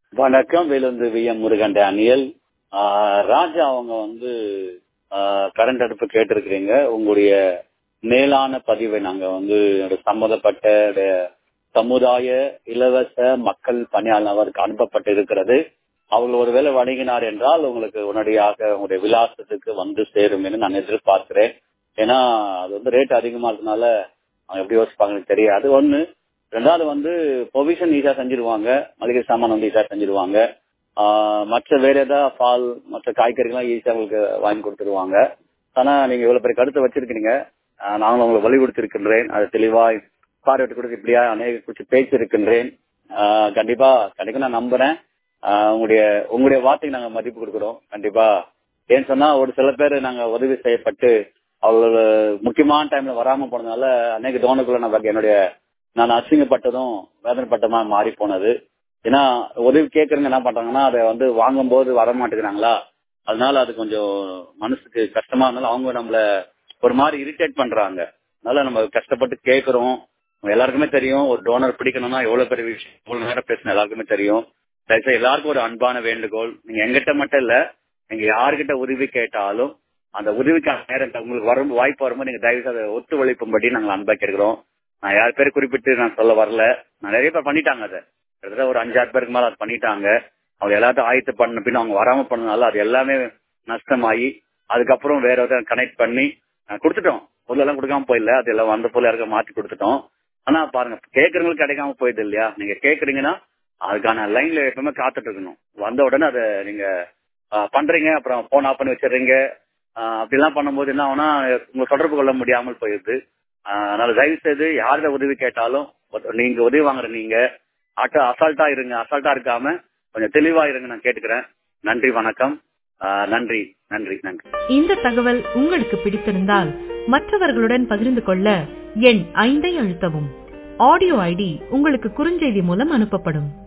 வணக்கம் வேலுந்து V M Murugan Daniel ஆஹ் ராஜா அவங்க வந்து கரண்ட் அடுப்பு கேட்டிருக்கிறீங்க உங்களுடைய மேலான பதிவை நாங்க வந்து என்னோட சம்மந்தப்பட்ட என்னுடைய சமுதாய இலவச மக்கள் பணியாளருக்கு அனுப்பப்பட்டு இருக்கிறது அவர்கள் ஒருவேளை வணங்கினார் என்றால் உங்களுக்கு உடனடியாக உங்களுடைய விலாசத்துக்கு வந்து சேரும் என்று நான் எதிர்பார்க்கிறேன் ஏன்னா அது வந்து ரேட் அதிகமா இருக்கனால அவங்க எப்படி யோசிப்பாங்கன்னு தெரியாது ஒண்ணு ரெண்டாவது வந்து பொவிஷன் ஈஸியா செஞ்சிருவாங்க மளிகை சாமான் வந்து ஈஸியா செஞ்சிருவாங்க ஆஹ் மற்ற வேற ஏதாவது பால் மற்ற காய்கறிகள்லாம் ஈஸியா உங்களுக்கு வாங்கி கொடுத்துருவாங்க ஆனா நீங்க இவ்வளவு பெரிய கருத்தை வச்சிருக்கீங்க ஆஹ் நாங்களும் உங்களுக்கு வழி கொடுத்திருக்கின்றேன் அது தெளிவா பார்வையிட்டு கொடுத்து இப்படியா அநேக குறிச்சு பேசியிருக்கின்றேன் ஆஹ் கண்டிப்பா கண்டிப்பா நான் நம்புறேன் ஆஹ் உங்களுடைய உங்களுடைய வார்த்தைக்கு நாங்க மதிப்பு கொடுக்கிறோம் கண்டிப்பா ஏன்னு சொன்னா ஒரு சில பேர் நாங்க உதவி செய்யப்பட்டு அவங்களோட முக்கியமான டைம்ல வராம போனதுனால அநேக டோனுக்குள்ள நான் என்னுடைய நான் அசிங்கப்பட்டதும் வேதனைப்பட்டமா மாறி போனது ஏன்னா உதவி கேட்கறவங்க என்ன பண்றாங்கன்னா அதை வந்து வாங்கும் போது வர மாட்டேங்கிறாங்களா அதனால அது கொஞ்சம் மனசுக்கு கஷ்டமா இருந்தாலும் அவங்க நம்மள ஒரு மாதிரி இரிட்டேட் பண்றாங்க அதனால நம்ம கஷ்டப்பட்டு கேட்கறோம் எல்லாருக்குமே தெரியும் ஒரு டோனர் பிடிக்கணும்னா எவ்வளவு பெரிய விஷயம் இவ்வளவு நேரம் பேசணும் எல்லாருக்குமே தெரியும் தயவுசெய்து எல்லாருக்கும் ஒரு அன்பான வேண்டுகோள் நீங்க எங்கிட்ட மட்டும் இல்ல நீங்க யாருக்கிட்ட உதவி கேட்டாலும் அந்த உதவிக்கான நேரம் உங்களுக்கு வரும் வாய்ப்பு வரும்போது நீங்க தயவு செய்து ஒத்துழைப்பும்படி நாங்கள் அன்பா கேட்கிறோம் நான் யார் பேர் குறிப்பிட்டு நான் சொல்ல வரல நான் நிறைய பேர் பண்ணிட்டாங்க அதை கிட்டத்தட்ட ஒரு அஞ்சாறு பேருக்கு மேல அது பண்ணிட்டாங்க அவங்க எல்லாத்தையும் ஆயத்து பண்ண பின்ன அவங்க வராம பண்ணனால அது எல்லாமே நஷ்டமாயி அதுக்கப்புறம் வேற ஒருத்தர் கனெக்ட் பண்ணி கொடுத்துட்டோம் பொருள் எல்லாம் கொடுக்காம போயிடல அது எல்லாம் வந்த பொருள் யாருக்கும் மாத்தி கொடுத்துட்டோம் ஆனா பாருங்க கேட்கறவங்களுக்கு கிடைக்காம போயிடுது இல்லையா நீங்க கேக்குறீங்கன்னா அதுக்கான லைன்ல எப்பவுமே காத்துட்டு இருக்கணும் வந்த உடனே அதை நீங்க பண்றீங்க அப்புறம் போன் ஆஃப் பண்ணி வச்சிடுறீங்க அப்படிலாம் பண்ணும்போது என்ன ஆகுனா உங்க தொடர்பு கொள்ள முடியாமல் போயிடுது அதனால தயவு செய்து யார்கிட்ட உதவி கேட்டாலும் நீங்க உதவி வாங்குற நீங்க ஆட்டோ அசால்ட்டா இருங்க அசால்ட்டா இருக்காம கொஞ்சம் தெளிவா இருங்க நான் கேட்டுக்கிறேன் நன்றி வணக்கம் நன்றி நன்றி நன்றி இந்த தகவல் உங்களுக்கு பிடித்திருந்தால் மற்றவர்களுடன் பகிர்ந்து கொள்ள எண் ஐந்தை அழுத்தவும் ஆடியோ ஐடி உங்களுக்கு குறுஞ்செய்தி மூலம் அனுப்பப்படும்